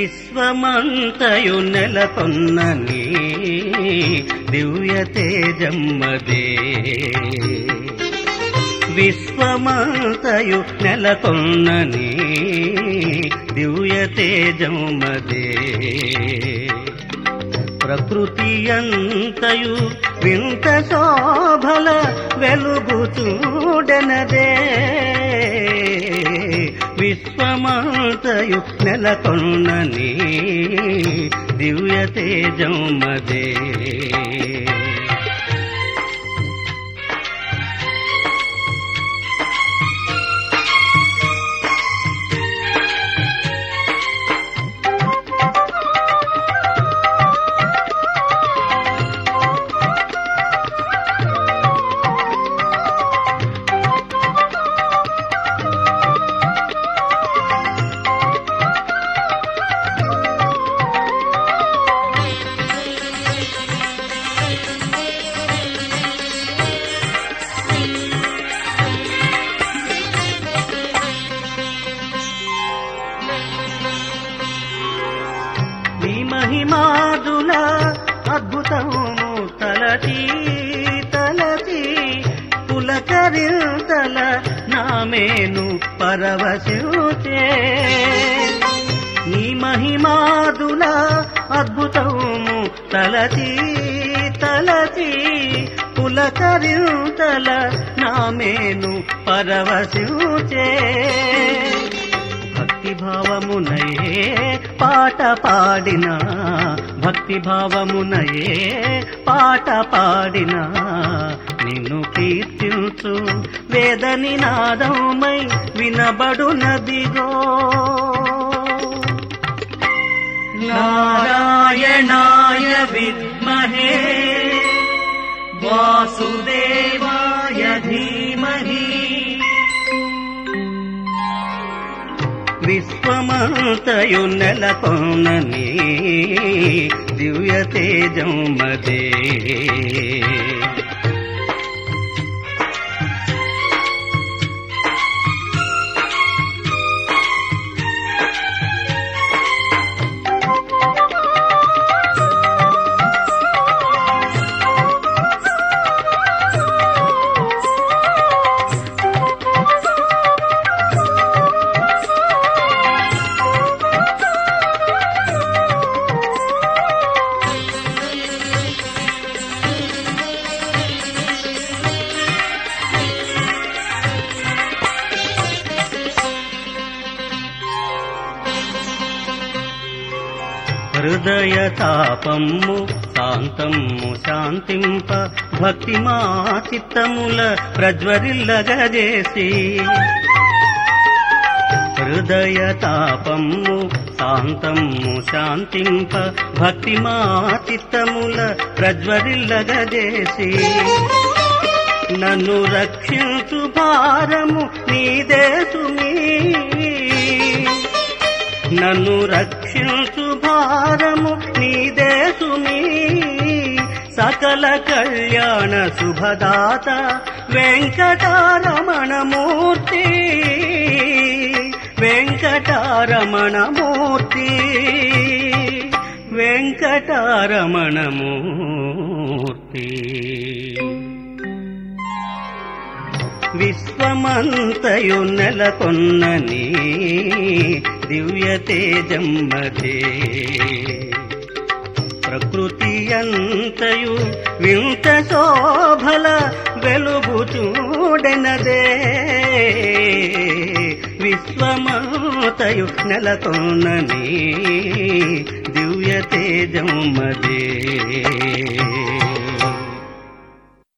విశ్వమంతయు నెలకొన్న నీ దివ్య తేజమ్మదే విశ్వమంతయు నెలకొన్న నీ దివ్య తేజమ్మదే ప్రకృతి అంతయు వింత శోభల వెలుగు చూడనదే విశ్వమంతయు నెలకొన్న నీ దివ్య తేజమ్మదే నీ మహిమాదుల అద్భుతము తలచి తలచి పులకరింతల నామేను పరవశించే నీ మహిమాదుల అద్భుతము తలచి తలచి పులకరింతల నామేను పరవశించే భక్తి భావమునయే పాట పాడిన భక్తి భావమునయే పాట పాడిన నిన్ను కీర్తించు వేద నినాదమై వినబడునదిగో నారాయణాయ విద్మహే వాసుదేవాయ ధీమహి విశ్వమంతయు నెలకొన్న నీ దివ్య తేజం మదే హృదయ తాపము శాంతము శాంతింప భక్తి మా చిత్తముల ప్రజ్వరిల్లగజేసి హృదయ తాపము శాంతము శాంతింప భక్తి మా చిత్తముల ప్రజ్వరిల్లగజేసి నన్ను రక్షించు భారము నీదే సుమీ నన్ను రక్షించు భారము నీదే సుమీ సకల కళ్యాణ శుభదాత వెంకటారమణమూర్తి వెంకటారమణమూర్తి వెంకటారమణమూర్తి విశ్వమంతయు నెలకొన్న నీ దివ్య తేజమ్మదే ప్రకృతి అంతయు వింత శోభల వెలుగు చూడెనదే విశ్వమంతయు నెలకొన్న నీ దివ్య తేజమ్మదే